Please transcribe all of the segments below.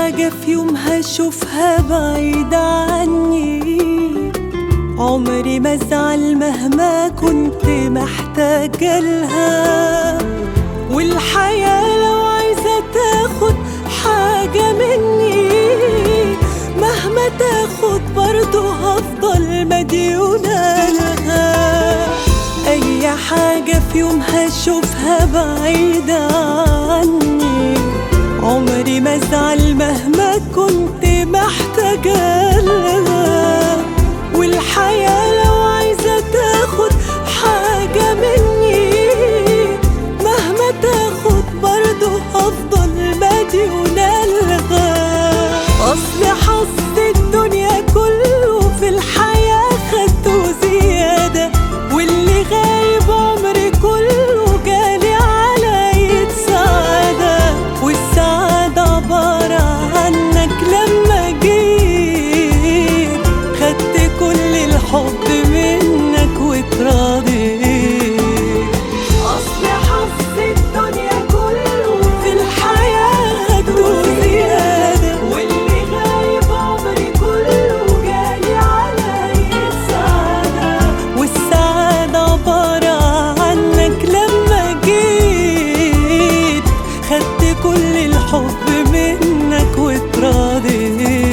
حاجة في يوم هشوفها بعيدة عني عمري ما ازعل مهما كنت محتاجة لها والحياة لو عايزة تاخد حاجة مني مهما تاخد برضه هفضل مديونة لها أي حاجة في يوم هشوفها بعيدة عني عمري ما ازعل مهما كنت محتاجة لها والحياة لو عايزة تاخد حاجة مني مهما تاخد برضه هفضل مديونة لها أصل حظ الدنيا كله في الحياة خدته زيادة واللي غايب عمري كله جالي على سعادة والسعادة عبارة عنك لما جيت خدت كل الحب منك واتراضيت أصل حظ الدنيا كله في الحياة خدته زيادة واللي غايب عمري كله جالي على سعادة والسعادة عبارة عنك لما جيت خدت كل الحب منك واتراضيت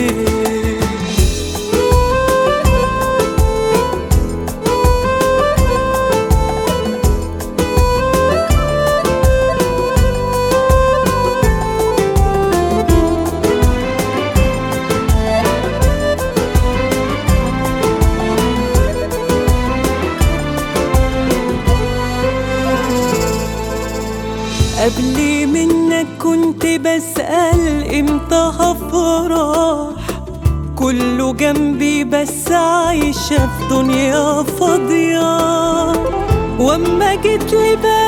قبل منك كنت بسأل امتى هفرح كله جنبي بس عايشة في دنيا فاضية واما جيت لي